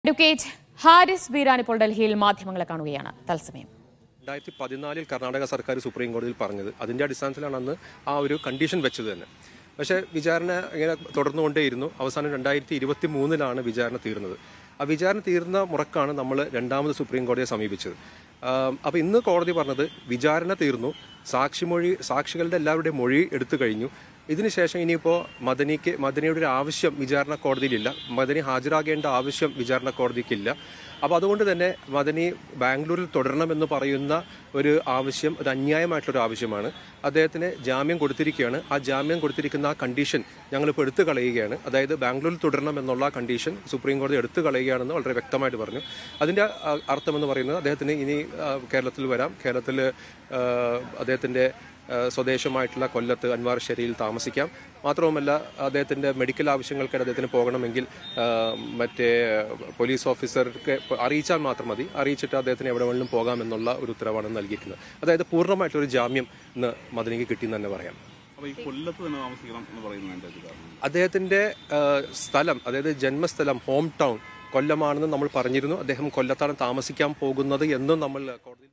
advocate Haris Beeran ഇപ്പോൾ ഡൽഹിയിൽ മാധ്യമങ്ങളെ കാണുകയാണ് തത്സമയം രണ്ടായിരത്തി പതിനാലിൽ കർണാടക സർക്കാർ സുപ്രീം കോടതിയിൽ പറഞ്ഞത് അതിന്റെ അടിസ്ഥാനത്തിലാണ് അന്ന് ആ ഒരു കണ്ടീഷൻ വെച്ചത് തന്നെ പക്ഷേ വിചാരണ ഇങ്ങനെ തുടർന്നുകൊണ്ടേയിരുന്നു അവസാനം രണ്ടായിരത്തി ഇരുപത്തി മൂന്നിലാണ് വിചാരണ തീർന്നത് ആ വിചാരണ തീർന്ന മുറക്കാണ് നമ്മൾ രണ്ടാമത് സുപ്രീം കോടതിയെ സമീപിച്ചത് അപ്പോൾ ഇന്ന് കോടതി പറഞ്ഞത് വിചാരണ തീർന്നു സാക്ഷിമൊഴി സാക്ഷികളുടെ എല്ലാവരുടെയും മൊഴി എടുത്തു കഴിഞ്ഞു ഇതിനുശേഷം ഇനിയിപ്പോൾ മദനിക്ക് മദനിയുടെ ഒരു ആവശ്യം വിചാരണ കോടതിയിലില്ല മദനി ഹാജരാകേണ്ട ആവശ്യം വിചാരണ കോടതിക്കില്ല അപ്പോൾ അതുകൊണ്ട് തന്നെ മദനി ബാംഗ്ലൂരിൽ തുടരണമെന്ന് പറയുന്ന ഒരു ആവശ്യം ഒരു അന്യായമായിട്ടുള്ളൊരു ആവശ്യമാണ് അദ്ദേഹത്തിന് ജാമ്യം കൊടുത്തിരിക്കുകയാണ് ആ ജാമ്യം കൊടുത്തിരിക്കുന്ന ആ കണ്ടീഷൻ ഞങ്ങളിപ്പോൾ എടുത്തു കളയുകയാണ് അതായത് ബാംഗ്ലൂരിൽ തുടരണം എന്നുള്ള ആ കണ്ടീഷൻ സുപ്രീം കോടതി എടുത്തു കളയുകയാണെന്ന് വളരെ വ്യക്തമായിട്ട് പറഞ്ഞു അതിൻ്റെ ആ, അർത്ഥമെന്ന് പറയുന്നത് അദ്ദേഹത്തിന് ഇനി ആ, കേരളത്തിൽ വരാം കേരളത്തിൽ ആ, അദ്ദേഹത്തിൻ്റെ ഏഹ് സ്വദേശമായിട്ടുള്ള കൊല്ലത്ത് അൻവാർ ഷെരിയിൽ താമസിക്കാം മാത്രവുമല്ല അദ്ദേഹത്തിന്റെ മെഡിക്കൽ ആവശ്യങ്ങൾക്കായിട്ട് അദ്ദേഹത്തിന് പോകണമെങ്കിൽ ഏഹ് മറ്റേ പോലീസ് ഓഫീസർക്ക് അറിയിച്ചാൽ മാത്രം മതി അറിയിച്ചിട്ട് അദ്ദേഹത്തിന് എവിടെ വേണമെങ്കിലും പോകാമെന്നുള്ള ഒരു ഉത്തരവാണ് നൽകിയിരിക്കുന്നത് അതായത് പൂർണ്ണമായിട്ടൊരു ജാമ്യം ഇന്ന് മദനിക്ക് കിട്ടിയെന്ന് തന്നെ പറയാം അപ്പൊ ഈ കൊല്ലത്ത് തന്നെ താമസിക്കണം എന്ന് പറയുന്നതിന്റെ ഒരു കാരണം അദ്ദേഹത്തിന്റെ ഏഹ്, സ്ഥലം അതായത് ജന്മസ്ഥലം ഹോം ടൗൺ കൊല്ലമാണെന്ന് നമ്മൾ പറഞ്ഞിരുന്നു അദ്ദേഹം കൊല്ലത്താണ് താമസിക്കാൻ പോകുന്നത് എന്നും നമ്മൾ കോടതിയിൽ